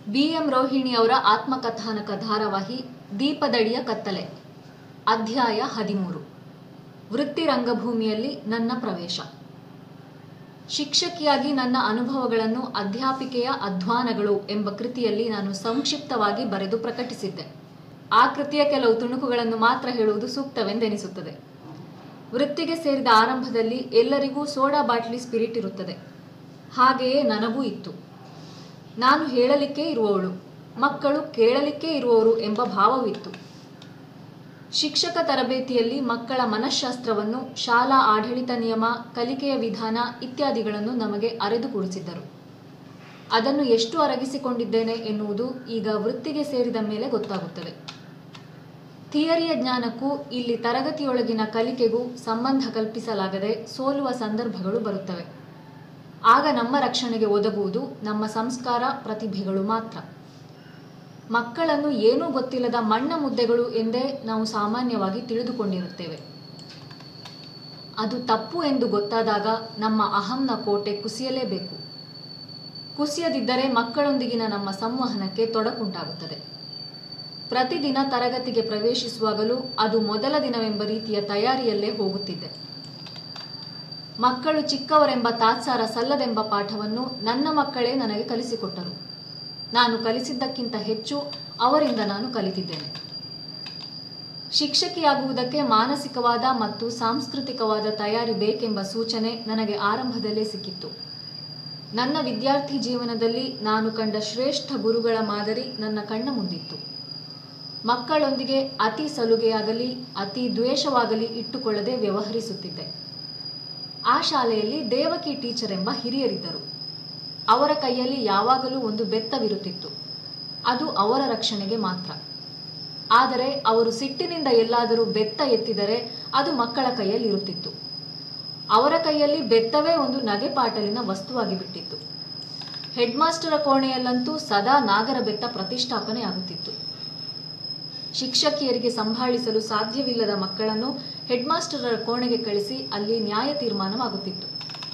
B M Rohini ಅವರ ಆತ್ಮಕಥಾನಕ ಧಾರಾವಾಹಿ ದೀಪದಡಿಯ ಕತ್ತಲೆ ಅಧ್ಯಾಯ ಹದಿಮೂರು ವೃತ್ತಿ ರಂಗಭೂಮಿಯಲ್ಲಿ ನನ್ನ ಪ್ರವೇಶ ಶಿಕ್ಷಕಿಯಾಗಿ ನನ್ನ ಅನುಭವಗಳನ್ನು ಅಧ್ಯಾಪಿಕೆಯ ಅಧ್ವಾನಗಳು ಎಂಬ ಕೃತಿಯಲ್ಲಿ ನಾನು ಸಂಕ್ಷಿಪ್ತವಾಗಿ ಬರೆದು ಪ್ರಕಟಿಸಿದ್ದೆ ಆ ಕೃತಿಯ ಕೆಲವು ತುಣುಕುಗಳನ್ನು ಮಾತ್ರ ಹೇಳುವುದು ಸೂಕ್ತವೆಂದೆನಿಸುತ್ತದೆ ವೃತ್ತಿಗೆ ಸೇರಿದ ಆರಂಭದಲ್ಲಿ ಎಲ್ಲರಿಗೂ ಸೋಡಾ ಬಾಟ್ಲಿ ಸ್ಪಿರಿಟ್ ಇರುತ್ತದೆ ಹಾಗೆಯೇ ನನಗೂ ಇತ್ತು ನಾನು ಹೇಳಲಿಕ್ಕೆ ಇರುವವಳು ಮಕ್ಕಳು ಕೇಳಲಿಕ್ಕೆ ಇರುವವರು ಎಂಬ ಭಾವವಿತ್ತು ಶಿಕ್ಷಕ ತರಬೇತಿಯಲ್ಲಿ ಮಕ್ಕಳ ಮನಃಶಾಸ್ತ್ರವನ್ನು ಶಾಲಾ ಆಡಳಿತ ನಿಯಮ ಕಲಿಕೆಯ ವಿಧಾನ ಇತ್ಯಾದಿಗಳನ್ನು ನಮಗೆ ಅರೆದು ಕೂಡಿಸಿದ್ದರು ಅದನ್ನು ಎಷ್ಟು ಅರಗಿಸಿಕೊಂಡಿದ್ದೇನೆ ಎನ್ನುವುದು ಈಗ ವೃತ್ತಿಗೆ ಸೇರಿದ ಮೇಲೆ ಗೊತ್ತಾಗುತ್ತದೆ ಥಿಯರಿಯ ಜ್ಞಾನಕ್ಕೂ ಇಲ್ಲಿ ತರಗತಿಯೊಳಗಿನ ಕಲಿಕೆಗೂ ಸಂಬಂಧ ಕಲ್ಪಿಸಲಾಗದೆ ಸೋಲುವ ಸಂದರ್ಭಗಳು ಬರುತ್ತವೆ ಆಗ ನಮ್ಮ ರಕ್ಷಣೆಗೆ ಒದಗುವುದು ನಮ್ಮ ಸಂಸ್ಕಾರ ಪ್ರತಿಭೆಗಳು ಮಾತ್ರ ಮಕ್ಕಳನ್ನು ಏನೂ ಗೊತ್ತಿಲ್ಲದ ಮಣ್ಣ ಮುದ್ದೆಗಳು ಎಂದೇ ನಾವು ಸಾಮಾನ್ಯವಾಗಿ ತಿಳಿದುಕೊಂಡಿರುತ್ತೇವೆ ಅದು ತಪ್ಪು ಎಂದು ಗೊತ್ತಾದಾಗ ನಮ್ಮ ಅಹಂನ ಕೋಟೆ ಕುಸಿಯಲೇಬೇಕು ಕುಸಿಯದಿದ್ದರೆ ಮಕ್ಕಳೊಂದಿಗಿನ ನಮ್ಮ ಸಂವಹನಕ್ಕೆ ತೊಡಕುಂಟಾಗುತ್ತದೆ ಪ್ರತಿದಿನ ತರಗತಿಗೆ ಪ್ರವೇಶಿಸುವಾಗಲೂ ಅದು ಮೊದಲ ದಿನವೆಂಬ ರೀತಿಯ ತಯಾರಿಯಲ್ಲೇ ಹೋಗುತ್ತಿದ್ದೆ ಮಕ್ಕಳು ಚಿಕ್ಕವರೆಂಬ ತಾತ್ಸಾರ ಸಲ್ಲದೆಂಬ ಪಾಠವನ್ನು ನನ್ನ ಮಕ್ಕಳೇ ನನಗೆ ಕಲಿಸಿಕೊಟ್ಟರು ನಾನು ಕಲಿಸಿದ್ದಕ್ಕಿಂತ ಹೆಚ್ಚು ಅವರಿಂದ ನಾನು ಕಲಿತಿದ್ದೇನೆ ಶಿಕ್ಷಕಿಯಾಗುವುದಕ್ಕೆ ಮಾನಸಿಕವಾದ ಮತ್ತು ಸಾಂಸ್ಕೃತಿಕವಾದ ತಯಾರಿ ಬೇಕೆಂಬ ಸೂಚನೆ ನನಗೆ ಆರಂಭದಲ್ಲೇ ಸಿಕ್ಕಿತ್ತು ನನ್ನ ವಿದ್ಯಾರ್ಥಿ ಜೀವನದಲ್ಲಿ ನಾನು ಕಂಡ ಶ್ರೇಷ್ಠ ಗುರುಗಳ ಮಾದರಿ ನನ್ನ ಕಣ್ಣ ಮುಂದಿತ್ತು ಮಕ್ಕಳೊಂದಿಗೆ ಅತಿ ಸಲುಗೆಯಾಗಲಿ ಅತಿ ದ್ವೇಷವಾಗಲಿ ಇಟ್ಟುಕೊಳ್ಳದೆ ವ್ಯವಹರಿಸುತ್ತಿದ್ದೆ ಆ ಶಾಲೆಯಲ್ಲಿ ದೇವಕಿ ಟೀಚರ್ ಎಂಬ ಹಿರಿಯರಿದ್ದರು ಅವರ ಕೈಯಲ್ಲಿ ಯಾವಾಗಲೂ ಒಂದು ಬೆತ್ತವಿರುತ್ತಿತ್ತು ಅದು ಅವರ ರಕ್ಷಣೆಗೆ ಮಾತ್ರ ಆದರೆ ಅವರು ಸಿಟ್ಟಿನಿಂದ ಎಲ್ಲಾದರೂ ಬೆತ್ತ ಎತ್ತಿದರೆ ಅದು ಮಕ್ಕಳ ಕೈಯಲ್ಲಿ ಇರುತ್ತಿತ್ತು ಅವರ ಕೈಯಲ್ಲಿ ಬೆತ್ತವೇ ಒಂದು ನಗೆಪಾಟಲಿನ ವಸ್ತುವಾಗಿ ಬಿಟ್ಟಿತ್ತು ಹೆಡ್ ಮಾಸ್ಟರ ಕೋಣೆಯಲ್ಲಂತೂ ಸದಾ ನಾಗರ ಬೆತ್ತ ಪ್ರತಿಷ್ಠಾಪನೆ ಆಗುತ್ತಿತ್ತು ಶಿಕ್ಷಕಿಯರಿಗೆ ಸಂಭಾಳಿಸಲು ಸಾಧ್ಯವಿಲ್ಲದ ಮಕ್ಕಳನ್ನು ಹೆಡ್ ಮಾಸ್ಟರರ ಕೋಣೆಗೆ ಕಳಿಸಿ ಅಲ್ಲಿ ನ್ಯಾಯ ತೀರ್ಮಾನವಾಗುತ್ತಿತ್ತು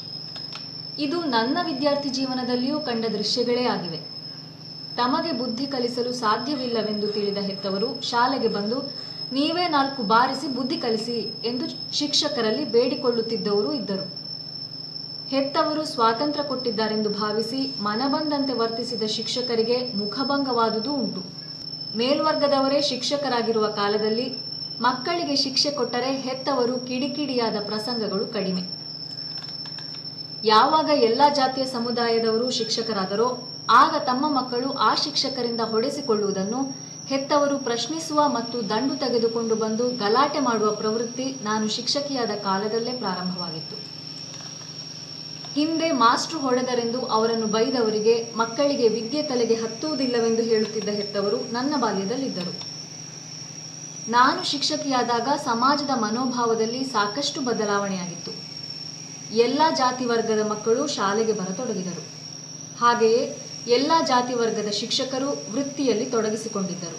ಇದು ನನ್ನ ವಿದ್ಯಾರ್ಥಿ ಜೀವನದಲ್ಲಿಯೂ ಕಂಡ ದೃಶ್ಯಗಳೇ ಆಗಿವೆ ತಮಗೆ ಬುದ್ಧಿ ಕಲಿಸಲು ಸಾಧ್ಯವಿಲ್ಲವೆಂದು ತಿಳಿದ ಹೆತ್ತವರು ಶಾಲೆಗೆ ಬಂದು ನೀವೇ ನಾಲ್ಕು ಬಾರಿಸಿ ಬುದ್ಧಿ ಕಲಿಸಿ ಎಂದು ಶಿಕ್ಷಕರಲ್ಲಿ ಬೇಡಿಕೊಳ್ಳುತ್ತಿದ್ದವರು ಇದ್ದರು ಹೆತ್ತವರು ಸ್ವಾತಂತ್ರ್ಯ ಕೊಟ್ಟಿದ್ದಾರೆಂದು ಭಾವಿಸಿ ಮನಬಂದಂತೆ ವರ್ತಿಸಿದ ಶಿಕ್ಷಕರಿಗೆ ಮುಖಭಂಗವಾದುದೂ ಉಂಟು ಮೇಲ್ವರ್ಗದವರೇ ಶಿಕ್ಷಕರಾಗಿರುವ ಕಾಲದಲ್ಲಿ ಮಕ್ಕಳಿಗೆ ಶಿಕ್ಷೆ ಕೊಟ್ಟರೆ ಹೆತ್ತವರು ಕಿಡಿಕಿಡಿಯಾದ ಪ್ರಸಂಗಗಳು ಕಡಿಮೆ ಯಾವಾಗ ಎಲ್ಲ ಜಾತಿಯ ಸಮುದಾಯದವರು ಶಿಕ್ಷಕರಾದರೋ ಆಗ ತಮ್ಮ ಮಕ್ಕಳು ಆ ಶಿಕ್ಷಕರಿಂದ ಹೊಡೆಸಿಕೊಳ್ಳುವುದನ್ನು ಹೆತ್ತವರು ಪ್ರಶ್ನಿಸುವ ಮತ್ತು ದಂಡು ತೆಗೆದುಕೊಂಡು ಬಂದು ಗಲಾಟೆ ಮಾಡುವ ಪ್ರವೃತ್ತಿ ನಾನು ಶಿಕ್ಷಕಿಯಾದ ಕಾಲದಲ್ಲೇ ಪ್ರಾರಂಭವಾಗಿತ್ತು ಹಿಂದೆ ಮಾಸ್ಟ್ರು ಹೊಡೆದರೆಂದು ಅವರನ್ನು ಬೈದವರಿಗೆ ಮಕ್ಕಳಿಗೆ ವಿದ್ಯೆ ತಲೆಗೆ ಹತ್ತುವುದಿಲ್ಲವೆಂದು ಹೇಳುತ್ತಿದ್ದ ಹೆತ್ತವರು ನನ್ನ ಬಾಲ್ಯದಲ್ಲಿದ್ದರು ನಾನು ಶಿಕ್ಷಕಿಯಾದಾಗ ಸಮಾಜದ ಮನೋಭಾವದಲ್ಲಿ ಸಾಕಷ್ಟು ಬದಲಾವಣೆಯಾಗಿತ್ತು ಎಲ್ಲ ಜಾತಿ ವರ್ಗದ ಮಕ್ಕಳು ಶಾಲೆಗೆ ಬರತೊಡಗಿದರು ಹಾಗೆಯೇ ಎಲ್ಲ ಜಾತಿ ವರ್ಗದ ಶಿಕ್ಷಕರು ವೃತ್ತಿಯಲ್ಲಿ ತೊಡಗಿಸಿಕೊಂಡಿದ್ದರು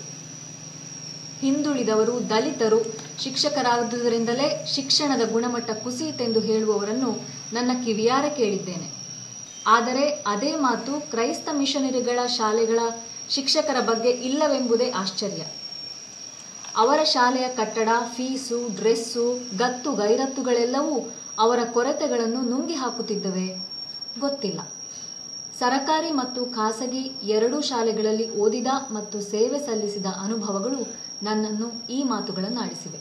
ಹಿಂದುಳಿದವರು ದಲಿತರು ಶಿಕ್ಷಕರಾದುದರಿಂದಲೇ ಶಿಕ್ಷಣದ ಗುಣಮಟ್ಟ ಕುಸಿಯಿತೆಂದು ಹೇಳುವವರನ್ನು ನನ್ನ ಕಿವಿಯಾರ ಕೇಳಿದ್ದೇನೆ ಆದರೆ ಅದೇ ಮಾತು ಕ್ರೈಸ್ತ ಮಿಷನರಿಗಳ ಶಾಲೆಗಳ ಶಿಕ್ಷಕರ ಬಗ್ಗೆ ಇಲ್ಲವೆಂಬುದೇ ಆಶ್ಚರ್ಯ ಅವರ ಶಾಲೆಯ ಕಟ್ಟಡ ಫೀಸು ಡ್ರೆಸ್ಸು ಗತ್ತು ಗೈರತ್ತುಗಳೆಲ್ಲವೂ ಅವರ ಕೊರತೆಗಳನ್ನು ನುಂಗಿ ಹಾಕುತ್ತಿದ್ದವೆ ಗೊತ್ತಿಲ್ಲ ಸರಕಾರಿ ಮತ್ತು ಖಾಸಗಿ ಎರಡೂ ಶಾಲೆಗಳಲ್ಲಿ ಓದಿದ ಮತ್ತು ಸೇವೆ ಸಲ್ಲಿಸಿದ ಅನುಭವಗಳು ನನ್ನನ್ನು ಈ ಮಾತುಗಳನ್ನಾಡಿಸಿವೆ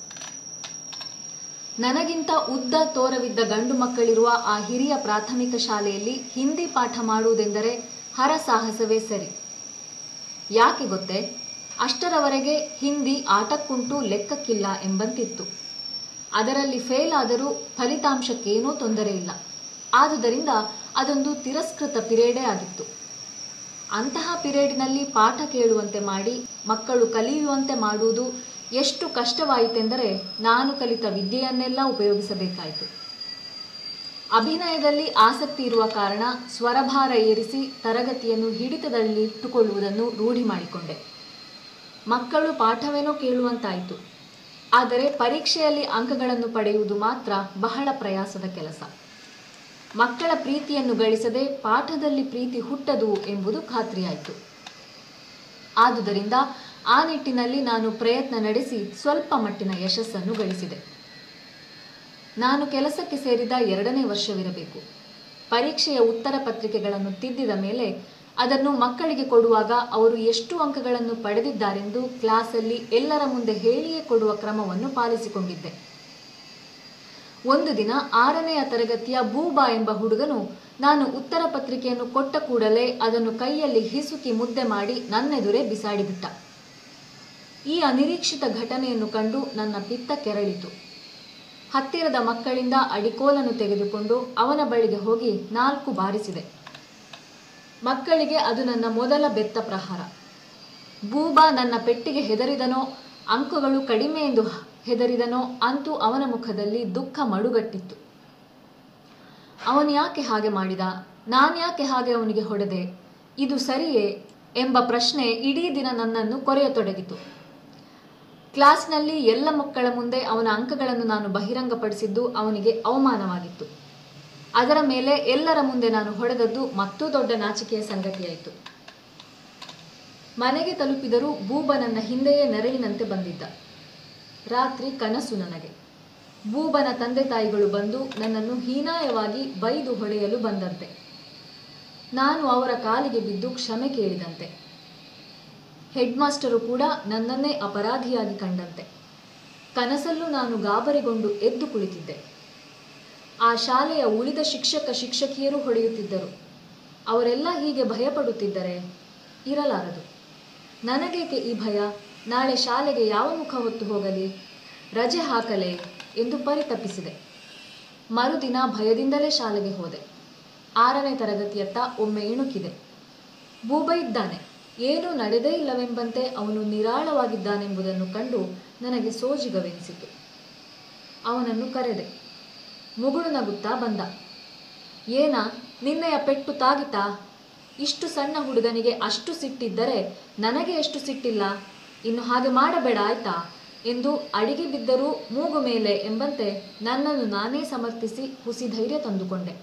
ನನಗಿಂತ ಉದ್ದ ತೋರವಿದ್ದ ಗಂಡು ಮಕ್ಕಳಿರುವ ಆ ಹಿರಿಯ ಪ್ರಾಥಮಿಕ ಶಾಲೆಯಲ್ಲಿ ಹಿಂದಿ ಪಾಠ ಮಾಡುವುದೆಂದರೆ ಹರಸಾಹಸವೇ ಸರಿ ಯಾಕೆ ಗೊತ್ತೇ ಅಷ್ಟರವರೆಗೆ ಹಿಂದಿ ಆಟಕ್ಕುಂಟು ಲೆಕ್ಕಕ್ಕಿಲ್ಲ ಎಂಬಂತಿತ್ತು ಅದರಲ್ಲಿ ಫೇಲ್ ಆದರೂ ಫಲಿತಾಂಶಕ್ಕೇನೂ ತೊಂದರೆ ಇಲ್ಲ ಆದುದರಿಂದ ಅದೊಂದು ತಿರಸ್ಕೃತ ಪಿರೇಡೇ ಆಗಿತ್ತು ಅಂತಹ ಪಿರೇಡಿನಲ್ಲಿ ಪಾಠ ಕೇಳುವಂತೆ ಮಾಡಿ ಮಕ್ಕಳು ಕಲಿಯುವಂತೆ ಮಾಡುವುದು ಎಷ್ಟು ಕಷ್ಟವಾಯಿತೆಂದರೆ ನಾನು ಕಲಿತ ವಿದ್ಯೆಯನ್ನೆಲ್ಲ ಉಪಯೋಗಿಸಬೇಕಾಯಿತು ಅಭಿನಯದಲ್ಲಿ ಆಸಕ್ತಿ ಇರುವ ಕಾರಣ ಸ್ವರಭಾರ ಏರಿಸಿ ತರಗತಿಯನ್ನು ಹಿಡಿತದಲ್ಲಿ ಇಟ್ಟುಕೊಳ್ಳುವುದನ್ನು ರೂಢಿ ಮಾಡಿಕೊಂಡೆ ಮಕ್ಕಳು ಪಾಠವೇನೋ ಕೇಳುವಂತಾಯಿತು ಆದರೆ ಪರೀಕ್ಷೆಯಲ್ಲಿ ಅಂಕಗಳನ್ನು ಪಡೆಯುವುದು ಮಾತ್ರ ಬಹಳ ಪ್ರಯಾಸದ ಕೆಲಸ ಮಕ್ಕಳ ಪ್ರೀತಿಯನ್ನು ಗಳಿಸದೆ ಪಾಠದಲ್ಲಿ ಪ್ರೀತಿ ಹುಟ್ಟದು ಎಂಬುದು ಖಾತ್ರಿಯಾಯಿತು ಆದುದರಿಂದ ಆ ನಿಟ್ಟಿನಲ್ಲಿ ನಾನು ಪ್ರಯತ್ನ ನಡೆಸಿ ಸ್ವಲ್ಪ ಮಟ್ಟಿನ ಯಶಸ್ಸನ್ನು ಗಳಿಸಿದೆ ನಾನು ಕೆಲಸಕ್ಕೆ ಸೇರಿದ ಎರಡನೇ ವರ್ಷವಿರಬೇಕು ಪರೀಕ್ಷೆಯ ಉತ್ತರ ಪತ್ರಿಕೆಗಳನ್ನು ತಿದ್ದಿದ ಮೇಲೆ ಅದನ್ನು ಮಕ್ಕಳಿಗೆ ಕೊಡುವಾಗ ಅವರು ಎಷ್ಟು ಅಂಕಗಳನ್ನು ಪಡೆದಿದ್ದಾರೆಂದು ಕ್ಲಾಸಲ್ಲಿ ಎಲ್ಲರ ಮುಂದೆ ಹೇಳಿಯೇ ಕೊಡುವ ಕ್ರಮವನ್ನು ಪಾಲಿಸಿಕೊಂಡಿದ್ದೆ ಒಂದು ದಿನ ಆರನೆಯ ತರಗತಿಯ ಬೂಬಾ ಎಂಬ ಹುಡುಗನು ನಾನು ಉತ್ತರ ಪತ್ರಿಕೆಯನ್ನು ಕೊಟ್ಟ ಕೂಡಲೇ ಅದನ್ನು ಕೈಯಲ್ಲಿ ಹಿಸುಕಿ ಮುದ್ದೆ ಮಾಡಿ ನನ್ನೆದುರೇ ಬಿಸಾಡಿಬಿಟ್ಟ ಈ ಅನಿರೀಕ್ಷಿತ ಘಟನೆಯನ್ನು ಕಂಡು ನನ್ನ ಪಿತ್ತ ಕೆರಳಿತು ಹತ್ತಿರದ ಮಕ್ಕಳಿಂದ ಅಡಿಕೋಲನ್ನು ತೆಗೆದುಕೊಂಡು ಅವನ ಬಳಿಗೆ ಹೋಗಿ ನಾಲ್ಕು ಬಾರಿಸಿದೆ ಮಕ್ಕಳಿಗೆ ಅದು ನನ್ನ ಮೊದಲ ಬೆತ್ತ ಪ್ರಹಾರ ಬೂಬಾ ನನ್ನ ಪೆಟ್ಟಿಗೆ ಹೆದರಿದನೋ ಅಂಕಗಳು ಕಡಿಮೆ ಎಂದು ಹೆದರಿದನೋ ಅಂತೂ ಅವನ ಮುಖದಲ್ಲಿ ದುಃಖ ಮಡುಗಟ್ಟಿತ್ತು ಅವನು ಯಾಕೆ ಹಾಗೆ ಮಾಡಿದ ನಾನ್ಯಾಕೆ ಹಾಗೆ ಅವನಿಗೆ ಹೊಡೆದೆ ಇದು ಸರಿಯೇ ಎಂಬ ಪ್ರಶ್ನೆ ಇಡೀ ದಿನ ನನ್ನನ್ನು ಕೊರೆಯತೊಡಗಿತು ಕ್ಲಾಸ್ನಲ್ಲಿ ಎಲ್ಲ ಮಕ್ಕಳ ಮುಂದೆ ಅವನ ಅಂಕಗಳನ್ನು ನಾನು ಬಹಿರಂಗಪಡಿಸಿದ್ದು ಅವನಿಗೆ ಅವಮಾನವಾಗಿತ್ತು ಅದರ ಮೇಲೆ ಎಲ್ಲರ ಮುಂದೆ ನಾನು ಹೊಡೆದದ್ದು ಮತ್ತೂ ದೊಡ್ಡ ನಾಚಿಕೆಯ ಸಂಗತಿಯಾಯಿತು ಮನೆಗೆ ತಲುಪಿದರೂ ಬೂಬ ನನ್ನ ಹಿಂದೆಯೇ ನೆರಳಿನಂತೆ ಬಂದಿದ್ದ ರಾತ್ರಿ ಕನಸು ನನಗೆ ಬೂಬನ ತಂದೆ ತಾಯಿಗಳು ಬಂದು ನನ್ನನ್ನು ಹೀನಾಯವಾಗಿ ಬೈದು ಹೊಡೆಯಲು ಬಂದಂತೆ ನಾನು ಅವರ ಕಾಲಿಗೆ ಬಿದ್ದು ಕ್ಷಮೆ ಕೇಳಿದಂತೆ ಹೆಡ್ ಮಾಸ್ಟರು ಕೂಡ ನನ್ನನ್ನೇ ಅಪರಾಧಿಯಾಗಿ ಕಂಡಂತೆ ಕನಸಲ್ಲೂ ನಾನು ಗಾಬರಿಗೊಂಡು ಎದ್ದು ಕುಳಿತಿದ್ದೆ ಆ ಶಾಲೆಯ ಉಳಿದ ಶಿಕ್ಷಕ ಶಿಕ್ಷಕಿಯರು ಹೊಡೆಯುತ್ತಿದ್ದರು ಅವರೆಲ್ಲ ಹೀಗೆ ಭಯಪಡುತ್ತಿದ್ದರೆ ಇರಲಾರದು ನನಗೇಕೆ ಈ ಭಯ ನಾಳೆ ಶಾಲೆಗೆ ಯಾವ ಮುಖ ಹೊತ್ತು ಹೋಗಲಿ ರಜೆ ಹಾಕಲೇ ಎಂದು ಪರಿತಪ್ಪಿಸಿದೆ ಮರುದಿನ ಭಯದಿಂದಲೇ ಶಾಲೆಗೆ ಹೋದೆ ಆರನೇ ತರಗತಿಯತ್ತ ಒಮ್ಮೆ ಇಣುಕಿದೆ ಬೂಬ ಇದ್ದಾನೆ ಏನೂ ನಡೆದೇ ಇಲ್ಲವೆಂಬಂತೆ ಅವನು ನಿರಾಳವಾಗಿದ್ದಾನೆಂಬುದನ್ನು ಕಂಡು ನನಗೆ ಸೋಜಿಗವೆನಿಸಿತು ಅವನನ್ನು ಕರೆದೆ ಮುಗುಳು ನಗುತ್ತಾ ಬಂದ ಏನ ನಿನ್ನೆಯ ಪೆಟ್ಟು ತಾಗಿತಾ ಇಷ್ಟು ಸಣ್ಣ ಹುಡುಗನಿಗೆ ಅಷ್ಟು ಸಿಟ್ಟಿದ್ದರೆ ನನಗೆ ಎಷ್ಟು ಸಿಟ್ಟಿಲ್ಲ ಇನ್ನು ಹಾಗೆ ಮಾಡಬೇಡ ಆಯ್ತಾ ಎಂದು ಅಡಿಗೆ ಬಿದ್ದರೂ ಮೂಗು ಮೇಲೆ ಎಂಬಂತೆ ನನ್ನನ್ನು ನಾನೇ ಸಮರ್ಥಿಸಿ ಹುಸಿ ಧೈರ್ಯ ತಂದುಕೊಂಡೆ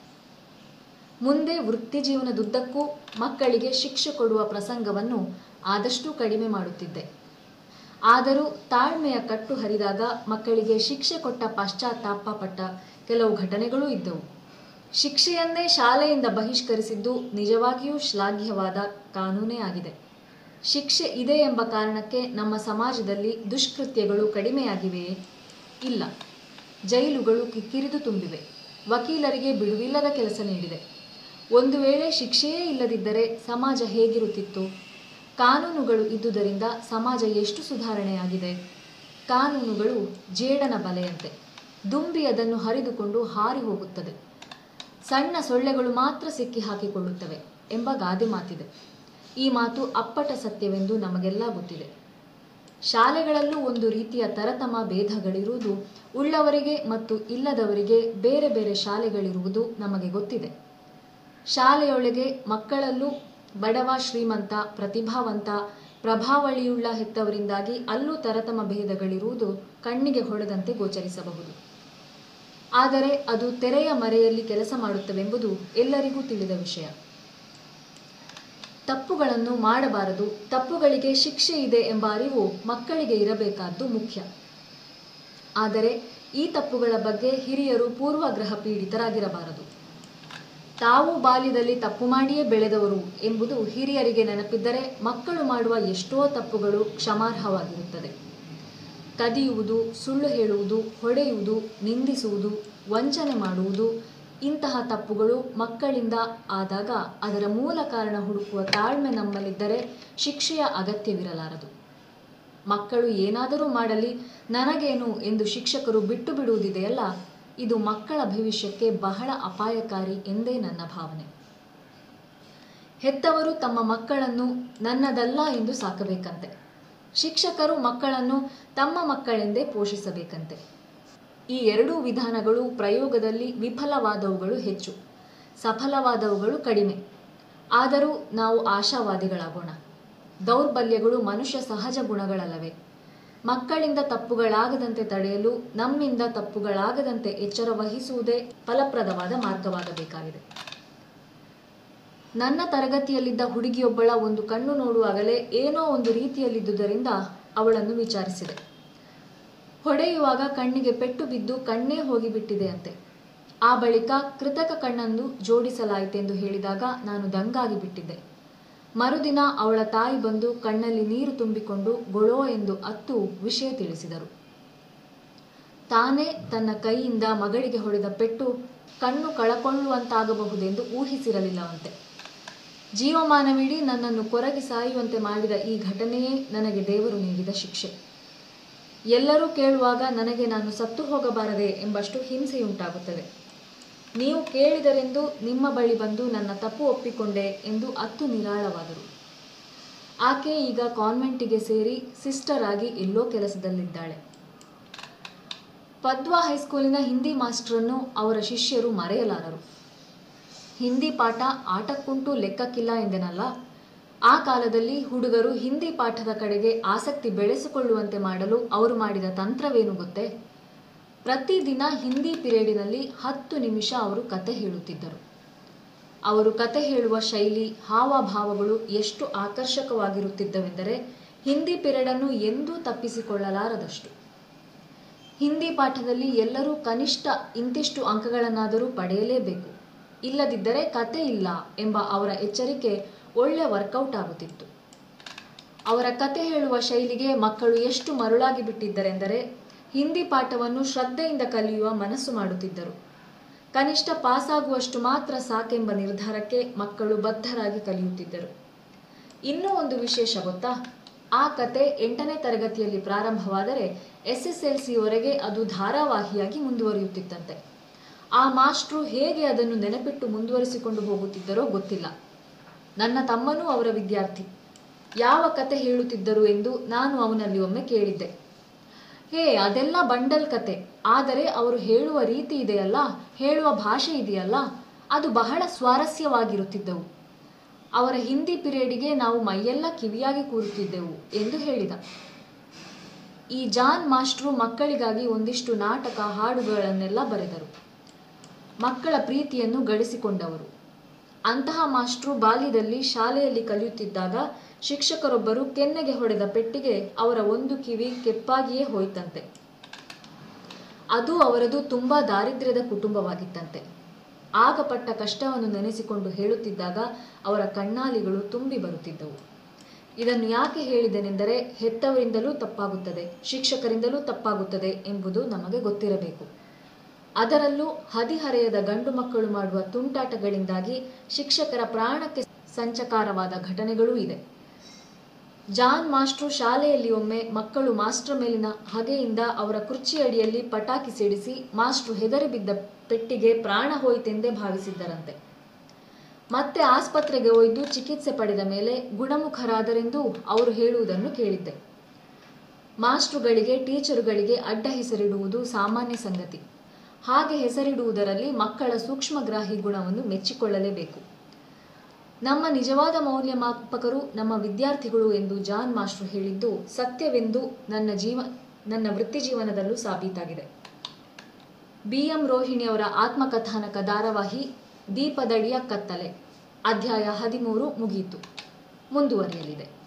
ಮುಂದೆ ವೃತ್ತಿ ಜೀವನದುದ್ದಕ್ಕೂ ಮಕ್ಕಳಿಗೆ ಶಿಕ್ಷೆ ಕೊಡುವ ಪ್ರಸಂಗವನ್ನು ಆದಷ್ಟು ಕಡಿಮೆ ಮಾಡುತ್ತಿದ್ದೆ ಆದರೂ ತಾಳ್ಮೆಯ ಕಟ್ಟು ಹರಿದಾಗ ಮಕ್ಕಳಿಗೆ ಶಿಕ್ಷೆ ಕೊಟ್ಟ ಪಶ್ಚಾತ್ತಾಪ ಪಟ್ಟ ಕೆಲವು ಘಟನೆಗಳೂ ಇದ್ದವು ಶಿಕ್ಷೆಯನ್ನೇ ಶಾಲೆಯಿಂದ ಬಹಿಷ್ಕರಿಸಿದ್ದು ನಿಜವಾಗಿಯೂ ಶ್ಲಾಘ್ಯವಾದ ಕಾನೂನೇ ಆಗಿದೆ ಶಿಕ್ಷೆ ಇದೆ ಎಂಬ ಕಾರಣಕ್ಕೆ ನಮ್ಮ ಸಮಾಜದಲ್ಲಿ ದುಷ್ಕೃತ್ಯಗಳು ಕಡಿಮೆಯಾಗಿವೆಯೇ ಇಲ್ಲ ಜೈಲುಗಳು ಕಿಕ್ಕಿರಿದು ತುಂಬಿವೆ ವಕೀಲರಿಗೆ ಬಿಡುವಿಲ್ಲದ ಕೆಲಸ ನೀಡಿದೆ ಒಂದು ವೇಳೆ ಶಿಕ್ಷೆಯೇ ಇಲ್ಲದಿದ್ದರೆ ಸಮಾಜ ಹೇಗಿರುತ್ತಿತ್ತು ಕಾನೂನುಗಳು ಇದ್ದುದರಿಂದ ಸಮಾಜ ಎಷ್ಟು ಸುಧಾರಣೆಯಾಗಿದೆ ಕಾನೂನುಗಳು ಜೇಡನ ಬಲೆಯಂತೆ ದುಂಬಿ ಅದನ್ನು ಹರಿದುಕೊಂಡು ಹಾರಿ ಹೋಗುತ್ತದೆ ಸಣ್ಣ ಸೊಳ್ಳೆಗಳು ಮಾತ್ರ ಸಿಕ್ಕಿ ಹಾಕಿಕೊಳ್ಳುತ್ತವೆ ಎಂಬ ಗಾದೆ ಮಾತಿದೆ ಈ ಮಾತು ಅಪ್ಪಟ ಸತ್ಯವೆಂದು ನಮಗೆಲ್ಲ ಗೊತ್ತಿದೆ ಶಾಲೆಗಳಲ್ಲೂ ಒಂದು ರೀತಿಯ ತರತಮ ಭೇದಗಳಿರುವುದು ಉಳ್ಳವರಿಗೆ ಮತ್ತು ಇಲ್ಲದವರಿಗೆ ಬೇರೆ ಬೇರೆ ಶಾಲೆಗಳಿರುವುದು ನಮಗೆ ಗೊತ್ತಿದೆ ಶಾಲೆಯೊಳಗೆ ಮಕ್ಕಳಲ್ಲೂ ಬಡವ ಶ್ರೀಮಂತ ಪ್ರತಿಭಾವಂತ ಪ್ರಭಾವಳಿಯುಳ್ಳ ಹೆತ್ತವರಿಂದಾಗಿ ಅಲ್ಲೂ ತರತಮ ಭೇದಗಳಿರುವುದು ಕಣ್ಣಿಗೆ ಹೊಳೆದಂತೆ ಗೋಚರಿಸಬಹುದು ಆದರೆ ಅದು ತೆರೆಯ ಮರೆಯಲ್ಲಿ ಕೆಲಸ ಮಾಡುತ್ತವೆಂಬುದು ಎಲ್ಲರಿಗೂ ತಿಳಿದ ವಿಷಯ ತಪ್ಪುಗಳನ್ನು ಮಾಡಬಾರದು ತಪ್ಪುಗಳಿಗೆ ಶಿಕ್ಷೆ ಇದೆ ಎಂಬ ಅರಿವು ಮಕ್ಕಳಿಗೆ ಇರಬೇಕಾದ್ದು ಮುಖ್ಯ ಆದರೆ ಈ ತಪ್ಪುಗಳ ಬಗ್ಗೆ ಹಿರಿಯರು ಪೂರ್ವಗ್ರಹ ಪೀಡಿತರಾಗಿರಬಾರದು ತಾವು ಬಾಲ್ಯದಲ್ಲಿ ತಪ್ಪು ಮಾಡಿಯೇ ಬೆಳೆದವರು ಎಂಬುದು ಹಿರಿಯರಿಗೆ ನೆನಪಿದ್ದರೆ ಮಕ್ಕಳು ಮಾಡುವ ಎಷ್ಟೋ ತಪ್ಪುಗಳು ಕ್ಷಮಾರ್ಹವಾಗಿರುತ್ತದೆ ಕದಿಯುವುದು ಸುಳ್ಳು ಹೇಳುವುದು ಹೊಡೆಯುವುದು ನಿಂದಿಸುವುದು ವಂಚನೆ ಮಾಡುವುದು ಇಂತಹ ತಪ್ಪುಗಳು ಮಕ್ಕಳಿಂದ ಆದಾಗ ಅದರ ಮೂಲ ಕಾರಣ ಹುಡುಕುವ ತಾಳ್ಮೆ ನಮ್ಮಲ್ಲಿದ್ದರೆ ಶಿಕ್ಷೆಯ ಅಗತ್ಯವಿರಲಾರದು ಮಕ್ಕಳು ಏನಾದರೂ ಮಾಡಲಿ ನನಗೇನು ಎಂದು ಶಿಕ್ಷಕರು ಬಿಟ್ಟು ಬಿಡುವುದಿದೆಯಲ್ಲ ಇದು ಮಕ್ಕಳ ಭವಿಷ್ಯಕ್ಕೆ ಬಹಳ ಅಪಾಯಕಾರಿ ಎಂದೇ ನನ್ನ ಭಾವನೆ ಹೆತ್ತವರು ತಮ್ಮ ಮಕ್ಕಳನ್ನು ನನ್ನದಲ್ಲ ಎಂದು ಸಾಕಬೇಕಂತೆ ಶಿಕ್ಷಕರು ಮಕ್ಕಳನ್ನು ತಮ್ಮ ಮಕ್ಕಳೆಂದೇ ಪೋಷಿಸಬೇಕಂತೆ ಈ ಎರಡೂ ವಿಧಾನಗಳು ಪ್ರಯೋಗದಲ್ಲಿ ವಿಫಲವಾದವುಗಳು ಹೆಚ್ಚು ಸಫಲವಾದವುಗಳು ಕಡಿಮೆ ಆದರೂ ನಾವು ಆಶಾವಾದಿಗಳಾಗೋಣ ದೌರ್ಬಲ್ಯಗಳು ಮನುಷ್ಯ ಸಹಜ ಗುಣಗಳಲ್ಲವೇ ಮಕ್ಕಳಿಂದ ತಪ್ಪುಗಳಾಗದಂತೆ ತಡೆಯಲು ನಮ್ಮಿಂದ ತಪ್ಪುಗಳಾಗದಂತೆ ಎಚ್ಚರ ವಹಿಸುವುದೇ ಫಲಪ್ರದವಾದ ಮಾರ್ಗವಾಗಬೇಕಾಗಿದೆ ನನ್ನ ತರಗತಿಯಲ್ಲಿದ್ದ ಹುಡುಗಿಯೊಬ್ಬಳ ಒಂದು ಕಣ್ಣು ನೋಡುವಾಗಲೇ ಏನೋ ಒಂದು ರೀತಿಯಲ್ಲಿದ್ದುದರಿಂದ ಅವಳನ್ನು ವಿಚಾರಿಸಿದೆ ಹೊಡೆಯುವಾಗ ಕಣ್ಣಿಗೆ ಪೆಟ್ಟು ಬಿದ್ದು ಕಣ್ಣೇ ಹೋಗಿಬಿಟ್ಟಿದೆಯಂತೆ ಆ ಬಳಿಕ ಕೃತಕ ಕಣ್ಣನ್ನು ಜೋಡಿಸಲಾಯಿತೆಂದು ಹೇಳಿದಾಗ ನಾನು ದಂಗಾಗಿ ಬಿಟ್ಟಿದ್ದೆ ಮರುದಿನ ಅವಳ ತಾಯಿ ಬಂದು ಕಣ್ಣಲ್ಲಿ ನೀರು ತುಂಬಿಕೊಂಡು ಗೊಳೋ ಎಂದು ಅತ್ತು ವಿಷಯ ತಿಳಿಸಿದರು ತಾನೇ ತನ್ನ ಕೈಯಿಂದ ಮಗಳಿಗೆ ಹೊಡೆದ ಪೆಟ್ಟು ಕಣ್ಣು ಕಳಕೊಳ್ಳುವಂತಾಗಬಹುದೆಂದು ಊಹಿಸಿರಲಿಲ್ಲವಂತೆ ಜೀವಮಾನವಿಡೀ ನನ್ನನ್ನು ಕೊರಗಿ ಸಾಯುವಂತೆ ಮಾಡಿದ ಈ ಘಟನೆಯೇ ನನಗೆ ದೇವರು ನೀಡಿದ ಶಿಕ್ಷೆ ಎಲ್ಲರೂ ಕೇಳುವಾಗ ನನಗೆ ನಾನು ಸತ್ತು ಹೋಗಬಾರದೆ ಎಂಬಷ್ಟು ಹಿಂಸೆಯುಂಟಾಗುತ್ತದೆ ನೀವು ಕೇಳಿದರೆಂದು ನಿಮ್ಮ ಬಳಿ ಬಂದು ನನ್ನ ತಪ್ಪು ಒಪ್ಪಿಕೊಂಡೆ ಎಂದು ಅತ್ತು ನಿರಾಳವಾದರು ಆಕೆ ಈಗ ಕಾನ್ವೆಂಟಿಗೆ ಸೇರಿ ಸಿಸ್ಟರ್ ಆಗಿ ಎಲ್ಲೋ ಕೆಲಸದಲ್ಲಿದ್ದಾಳೆ ಪದ್ವಾ ಹೈಸ್ಕೂಲಿನ ಹಿಂದಿ ಮಾಸ್ಟರನ್ನು ಅವರ ಶಿಷ್ಯರು ಮರೆಯಲಾರರು ಹಿಂದಿ ಪಾಠ ಆಟಕ್ಕುಂಟು ಲೆಕ್ಕಕ್ಕಿಲ್ಲ ಎಂದೆನಲ್ಲ ಆ ಕಾಲದಲ್ಲಿ ಹುಡುಗರು ಹಿಂದಿ ಪಾಠದ ಕಡೆಗೆ ಆಸಕ್ತಿ ಬೆಳೆಸಿಕೊಳ್ಳುವಂತೆ ಮಾಡಲು ಅವರು ಮಾಡಿದ ತಂತ್ರವೇನು ಗೊತ್ತೇ ಪ್ರತಿದಿನ ಹಿಂದಿ ಪಿರಿಯಡಿನಲ್ಲಿ ಹತ್ತು ನಿಮಿಷ ಅವರು ಕತೆ ಹೇಳುತ್ತಿದ್ದರು ಅವರು ಕತೆ ಹೇಳುವ ಶೈಲಿ ಹಾವಭಾವಗಳು ಎಷ್ಟು ಆಕರ್ಷಕವಾಗಿರುತ್ತಿದ್ದವೆಂದರೆ ಹಿಂದಿ ಪಿರಿಯಡನ್ನು ಎಂದೂ ತಪ್ಪಿಸಿಕೊಳ್ಳಲಾರದಷ್ಟು ಹಿಂದಿ ಪಾಠದಲ್ಲಿ ಎಲ್ಲರೂ ಕನಿಷ್ಠ ಇಂತಿಷ್ಟು ಅಂಕಗಳನ್ನಾದರೂ ಪಡೆಯಲೇಬೇಕು ಇಲ್ಲದಿದ್ದರೆ ಕತೆ ಇಲ್ಲ ಎಂಬ ಅವರ ಎಚ್ಚರಿಕೆ ಒಳ್ಳೆ ವರ್ಕೌಟ್ ಆಗುತ್ತಿತ್ತು ಅವರ ಕತೆ ಹೇಳುವ ಶೈಲಿಗೆ ಮಕ್ಕಳು ಎಷ್ಟು ಮರುಳಾಗಿ ಬಿಟ್ಟಿದ್ದರೆಂದರೆ ಹಿಂದಿ ಪಾಠವನ್ನು ಶ್ರದ್ಧೆಯಿಂದ ಕಲಿಯುವ ಮನಸ್ಸು ಮಾಡುತ್ತಿದ್ದರು ಕನಿಷ್ಠ ಪಾಸಾಗುವಷ್ಟು ಮಾತ್ರ ಸಾಕೆಂಬ ನಿರ್ಧಾರಕ್ಕೆ ಮಕ್ಕಳು ಬದ್ಧರಾಗಿ ಕಲಿಯುತ್ತಿದ್ದರು ಇನ್ನೂ ಒಂದು ವಿಶೇಷ ಗೊತ್ತಾ ಆ ಕತೆ ಎಂಟನೇ ತರಗತಿಯಲ್ಲಿ ಪ್ರಾರಂಭವಾದರೆ ಎಸ್ ಎಸ್ ಎಲ್ ಸಿವರೆಗೆ ಅದು ಧಾರಾವಾಹಿಯಾಗಿ ಮುಂದುವರಿಯುತ್ತಿತ್ತಂತೆ ಆ ಮಾಸ್ಟ್ರು ಹೇಗೆ ಅದನ್ನು ನೆನಪಿಟ್ಟು ಮುಂದುವರಿಸಿಕೊಂಡು ಹೋಗುತ್ತಿದ್ದರೋ ಗೊತ್ತಿಲ್ಲ ನನ್ನ ತಮ್ಮನೂ ಅವರ ವಿದ್ಯಾರ್ಥಿ ಯಾವ ಕತೆ ಹೇಳುತ್ತಿದ್ದರು ಎಂದು ನಾನು ಅವನಲ್ಲಿ ಒಮ್ಮೆ ಕೇಳಿದ್ದೆ ಹೇ ಅದೆಲ್ಲ ಬಂಡಲ್ ಕತೆ ಆದರೆ ಅವರು ಹೇಳುವ ರೀತಿ ಇದೆಯಲ್ಲ ಹೇಳುವ ಭಾಷೆ ಇದೆಯಲ್ಲ ಅದು ಬಹಳ ಸ್ವಾರಸ್ಯವಾಗಿರುತ್ತಿದ್ದವು ಅವರ ಹಿಂದಿ ಪಿರಿಯಡಿಗೆ ನಾವು ಮೈಯೆಲ್ಲ ಕಿವಿಯಾಗಿ ಕೂರುತ್ತಿದ್ದೆವು ಎಂದು ಹೇಳಿದ ಈ ಜಾನ್ ಮಾಸ್ಟ್ರು ಮಕ್ಕಳಿಗಾಗಿ ಒಂದಿಷ್ಟು ನಾಟಕ ಹಾಡುಗಳನ್ನೆಲ್ಲ ಬರೆದರು ಮಕ್ಕಳ ಪ್ರೀತಿಯನ್ನು ಗಳಿಸಿಕೊಂಡವರು ಅಂತಹ ಮಾಸ್ಟ್ರು ಬಾಲ್ಯದಲ್ಲಿ ಶಾಲೆಯಲ್ಲಿ ಕಲಿಯುತ್ತಿದ್ದಾಗ ಶಿಕ್ಷಕರೊಬ್ಬರು ಕೆನ್ನೆಗೆ ಹೊಡೆದ ಪೆಟ್ಟಿಗೆ ಅವರ ಒಂದು ಕಿವಿ ಕೆಪ್ಪಾಗಿಯೇ ಹೋಯ್ತಂತೆ ಅದು ಅವರದು ತುಂಬಾ ದಾರಿದ್ರ್ಯದ ಕುಟುಂಬವಾಗಿತ್ತಂತೆ ಆಗ ಪಟ್ಟ ಕಷ್ಟವನ್ನು ನೆನೆಸಿಕೊಂಡು ಹೇಳುತ್ತಿದ್ದಾಗ ಅವರ ಕಣ್ಣಾಲಿಗಳು ತುಂಬಿ ಬರುತ್ತಿದ್ದವು ಇದನ್ನು ಯಾಕೆ ಹೇಳಿದೆನೆಂದರೆ ಹೆತ್ತವರಿಂದಲೂ ತಪ್ಪಾಗುತ್ತದೆ ಶಿಕ್ಷಕರಿಂದಲೂ ತಪ್ಪಾಗುತ್ತದೆ ಎಂಬುದು ನಮಗೆ ಗೊತ್ತಿರಬೇಕು ಅದರಲ್ಲೂ ಹದಿಹರೆಯದ ಗಂಡು ಮಕ್ಕಳು ಮಾಡುವ ತುಂಟಾಟಗಳಿಂದಾಗಿ ಶಿಕ್ಷಕರ ಪ್ರಾಣಕ್ಕೆ ಸಂಚಕಾರವಾದ ಘಟನೆಗಳೂ ಇದೆ ಜಾನ್ ಮಾಸ್ಟ್ರು ಶಾಲೆಯಲ್ಲಿ ಒಮ್ಮೆ ಮಕ್ಕಳು ಮಾಸ್ಟರ್ ಮೇಲಿನ ಹಗೆಯಿಂದ ಅವರ ಕುರ್ಚಿಯಡಿಯಲ್ಲಿ ಪಟಾಕಿ ಸಿಡಿಸಿ ಮಾಸ್ಟ್ರು ಹೆದರಿ ಬಿದ್ದ ಪೆಟ್ಟಿಗೆ ಪ್ರಾಣ ಹೋಯಿತೆಂದೇ ಭಾವಿಸಿದ್ದರಂತೆ ಮತ್ತೆ ಆಸ್ಪತ್ರೆಗೆ ಒಯ್ದು ಚಿಕಿತ್ಸೆ ಪಡೆದ ಮೇಲೆ ಗುಣಮುಖರಾದರೆಂದು ಅವರು ಹೇಳುವುದನ್ನು ಕೇಳಿದ್ದೆ ಮಾಸ್ಟ್ರುಗಳಿಗೆ ಟೀಚರುಗಳಿಗೆ ಅಡ್ಡ ಹೆಸರಿಡುವುದು ಸಾಮಾನ್ಯ ಸಂಗತಿ ಹಾಗೆ ಹೆಸರಿಡುವುದರಲ್ಲಿ ಮಕ್ಕಳ ಸೂಕ್ಷ್ಮಗ್ರಾಹಿ ಗುಣವನ್ನು ಮೆಚ್ಚಿಕೊಳ್ಳಲೇಬೇಕು ನಮ್ಮ ನಿಜವಾದ ಮೌಲ್ಯಮಾಪಕರು ನಮ್ಮ ವಿದ್ಯಾರ್ಥಿಗಳು ಎಂದು ಜಾನ್ ಮಾಸ್ಟ್ರು ಹೇಳಿದ್ದು ಸತ್ಯವೆಂದು ನನ್ನ ಜೀವ ನನ್ನ ವೃತ್ತಿ ಜೀವನದಲ್ಲೂ ಸಾಬೀತಾಗಿದೆ ಬಿ ಎಂ ರೋಹಿಣಿಯವರ ಆತ್ಮಕಥಾನಕ ಧಾರಾವಾಹಿ ದೀಪದಡಿಯ ಕತ್ತಲೆ ಅಧ್ಯಾಯ ಹದಿಮೂರು ಮುಗಿಯಿತು ಮುಂದುವರಿಯಲಿದೆ